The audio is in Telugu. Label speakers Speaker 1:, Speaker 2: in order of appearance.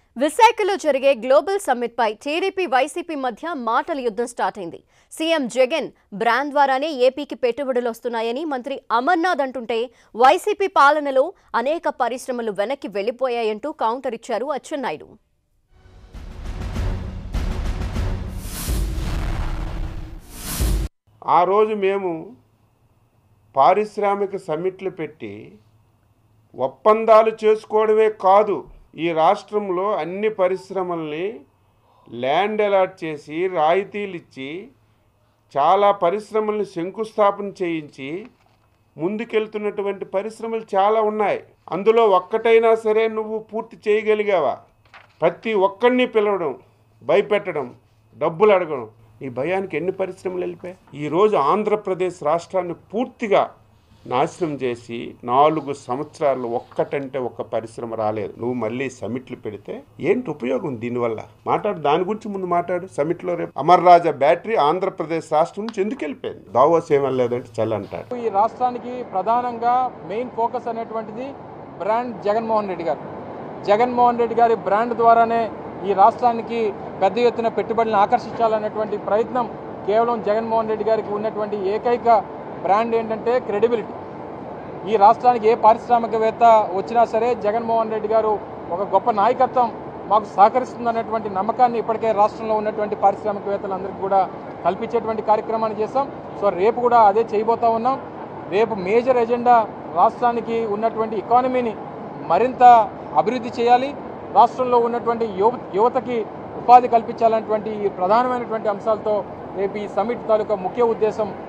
Speaker 1: విశాఖలో జరిగే గ్లోబల్ సమ్మిట్ పై టీడీపీ వైసీపీ మధ్య మాటల యుద్ధం స్టార్ట్ అయింది సీఎం జగన్ బ్రాండ్ ద్వారానే ఏపీకి పెట్టుబడులు వస్తున్నాయని మంత్రి అమర్నాథ్ అంటుంటే వైసీపీ పాలనలో అనేక పరిశ్రమలు వెనక్కి వెళ్లిపోయాయంటూ కౌంటర్ ఇచ్చారు అచ్చెన్నాయుడు
Speaker 2: ఆ రోజు మేము పారిశ్రామిక సమ్మిట్లు పెట్టి ఒప్పందాలు చేసుకోవడమే కాదు ఈ రాష్ట్రంలో అన్ని పరిశ్రమల్ని ల్యాండ్ అలాట్ చేసి రాయితీలు ఇచ్చి చాలా పరిశ్రమల్ని శంకుస్థాపన చేయించి ముందుకెళ్తున్నటువంటి పరిశ్రమలు చాలా ఉన్నాయి అందులో ఒక్కటైనా సరే నువ్వు పూర్తి చేయగలిగావా ప్రతి ఒక్కడిని పిలవడం భయపెట్టడం డబ్బులు అడగడం నీ భయానికి ఎన్ని పరిశ్రమలు వెళ్ళిపోయాయి ఈరోజు ఆంధ్రప్రదేశ్ రాష్ట్రాన్ని పూర్తిగా నాశనం చేసి నాలుగు సంవత్సరాలు ఒక్కటంటే ఒక్క పరిశ్రమ రాలేదు నువ్వు మళ్ళీ సమిట్లు పెడితే ఏంటి ఉపయోగం దీనివల్ల మాట్లాడు దాని గురించి ముందు మాట్లాడు సమిట్లో రేపు అమర్ రాజా బ్యాటరీ ఆంధ్రప్రదేశ్ రాష్ట్రం నుంచి ఎందుకు వెళ్ళిపోయింది దావోస్ ఏం వెళ్ళలేదంటే చల్ అంటాడు
Speaker 3: ఈ రాష్ట్రానికి ప్రధానంగా మెయిన్ ఫోకస్ అనేటువంటిది బ్రాండ్ జగన్మోహన్ రెడ్డి గారు జగన్మోహన్ రెడ్డి గారి బ్రాండ్ ద్వారానే ఈ రాష్ట్రానికి పెద్ద ఎత్తున పెట్టుబడులను ఆకర్షించాలనేటువంటి ప్రయత్నం కేవలం జగన్మోహన్ రెడ్డి గారికి ఉన్నటువంటి ఏకైక బ్రాండ్ ఏంటంటే క్రెడిబిలిటీ ఈ రాష్ట్రానికి ఏ పారిశ్రామికవేత్త వచ్చినా సరే జగన్మోహన్ రెడ్డి గారు ఒక గొప్ప నాయకత్వం మాకు సహకరిస్తుందనేటువంటి నమ్మకాన్ని ఇప్పటికే రాష్ట్రంలో ఉన్నటువంటి పారిశ్రామికవేత్తలందరికీ కూడా కల్పించేటువంటి కార్యక్రమాన్ని చేస్తాం సో రేపు కూడా అదే చేయబోతా ఉన్నాం రేపు మేజర్ ఎజెండా రాష్ట్రానికి ఉన్నటువంటి ఎకానమీని మరింత అభివృద్ధి చేయాలి రాష్ట్రంలో ఉన్నటువంటి యువ యువతకి ఉపాధి కల్పించాలనేటువంటి ఈ ప్రధానమైనటువంటి అంశాలతో రేపు ఈ సమిట్ తాలూకా ముఖ్య ఉద్దేశం